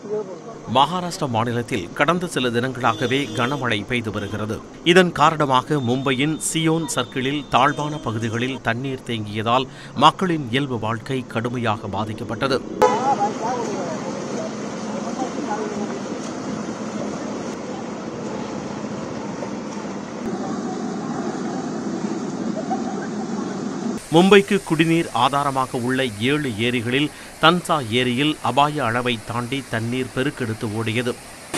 மகாராஷ்டிரா மாநிலத்தில் கடந்த சில தினங்களாகவே கனமழை பெய்து வருகிறது இதன் காரணமாக மும்பையின் சியோன் சர்க்கிளில் தாழ்வான பகுதிகளில் தண்ணீர் தேங்கியதால் மக்களின் இயல்பு வாழ்க்கை கடுமையாக பாதிக்கப்பட்டது மும்பைக்கு குடிநீர் ஆதாரமாக உள்ள ஏழு ஏரிகளில் தன்சா ஏரியில் அபாய அளவை தாண்டி தண்ணீர் பெருக்கெடுத்து ஓடியது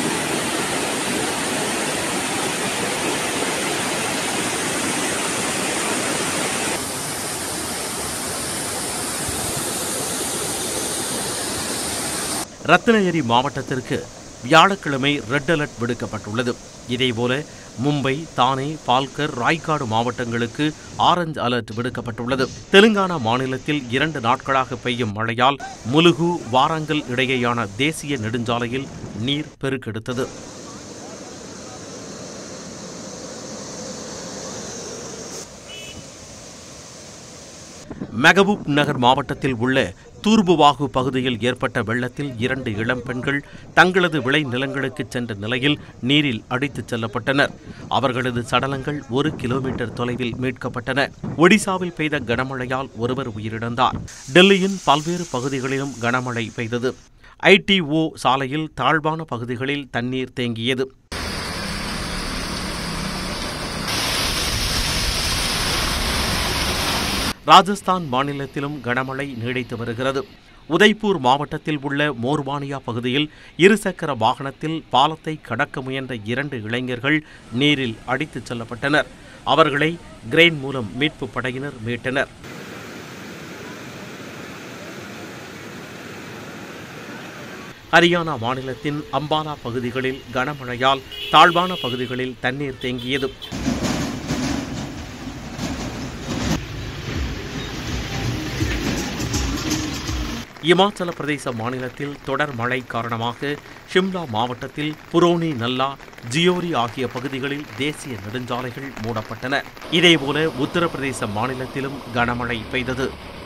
ரத்னகிரி மாவட்டத்திற்கு வியாழக்கிழமை ரெட் அலர்ட் விடுக்கப்பட்டுள்ளது இதேபோல மும்பை தானே பால்கர் ராய்காடு மாவட்டங்களுக்கு ஆரஞ்சு அலர்ட் விடுக்கப்பட்டுள்ளது தெலுங்கானா மாநிலத்தில் இரண்டு நாட்களாக பெய்யும் மழையால் முலுகு வாரங்கல் இடையேயான தேசிய நெடுஞ்சாலையில் நீர் பெருக்கெடுத்தது மெகபூப் நகர் மாவட்டத்தில் உள்ள தூர்புவாகு பகுதியில் ஏற்பட்ட வெள்ளத்தில் இரண்டு இளம் பெண்கள் தங்களது விளை நிலங்களுக்கு சென்ற நிலையில் நீரில் அடித்துச் செல்லப்பட்டனர் அவர்களது சடலங்கள் ஒரு கிலோமீட்டர் தொலைவில் மீட்கப்பட்டன ஒடிசாவில் பெய்த கனமழையால் ஒருவர் உயிரிழந்தார் டெல்லியின் பல்வேறு பகுதிகளிலும் கனமழை பெய்தது ஐடிஓ சாலையில் தாழ்வான பகுதிகளில் தண்ணீர் தேங்கியது ராஜஸ்தான் மாநிலத்திலும் கனமழை நீடித்து வருகிறது உதய்பூர் மாவட்டத்தில் உள்ள மோர்வானியா பகுதியில் இருசக்கர வாகனத்தில் பாலத்தை கடக்க முயன்ற இரண்டு இளைஞர்கள் நீரில் அடித்துச் செல்லப்பட்டனர் அவர்களை கிரெயின் மூலம் மீட்புப் படையினர் மீட்டனர் ஹரியானா மாநிலத்தின் அம்பாலா பகுதிகளில் கனமழையால் தாழ்வான பகுதிகளில் தண்ணீர் தேங்கியது இமாச்சல பிரதேச மாநிலத்தில் தொடர் மழை காரணமாக ஷிம்லா மாவட்டத்தில் புரோனி நல்லா ஜியோரி ஆகிய பகுதிகளில் தேசிய நெடுஞ்சாலைகள் மூடப்பட்டன இதேபோல உத்தரப்பிரதேச மாநிலத்திலும் கனமழை பெய்தது